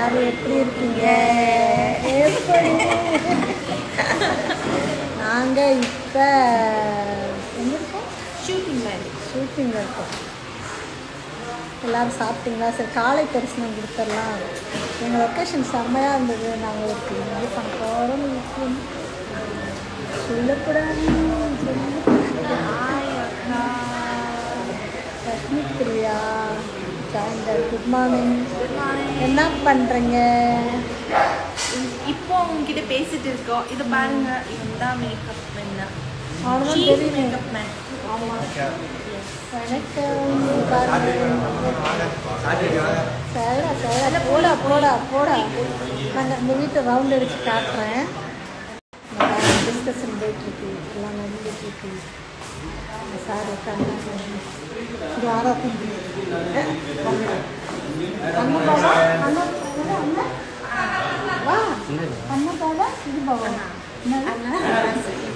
எல்லாரும் எப்படி இருக்கீங்க எப்படி நாங்கள் இப்போ எங்கே இருக்கோம் ஷூட்டிங் மாதிரி ஷூட்டிங்கில் இருக்கோம் எல்லாரும் சாப்பிட்டீங்களா சரி காலை தரிசனம் கொடுத்துடலாம் எங்கள் லொக்கேஷன் செம்மையாக இருந்தது நாங்கள் ஒரு இது பண்ண போகிறோம் சொல்லக்கூடாது லக்ஷ்மி பிரியா ஜாயிண்டர் குட் மார்னிங் என்ன பண்ணுறீங்க இப்போ உங்ககிட்ட பேசிட்டு இருக்கோம் இதை பாருங்க இவன் தான் மேக்கப் மேன் அவனும் சீஃப் தெரியும் மேக்கப் மேன் ஆமாம் வணக்கம் சரி சரி போடா போடா போடா நாங்கள் இந்த வீட்டை ரவுண்ட் அடிச்சு காட்டுறேன் டிஸ்கஷன் போயிட்டுருக்கு எல்லாம் நடந்துட்டுருக்கு சார் உட்காந்து யாரோ அண்ணன் பாபா அண்ணன் அண்ணன் வா அண்ணன் பாபா இது பாபா என்னது?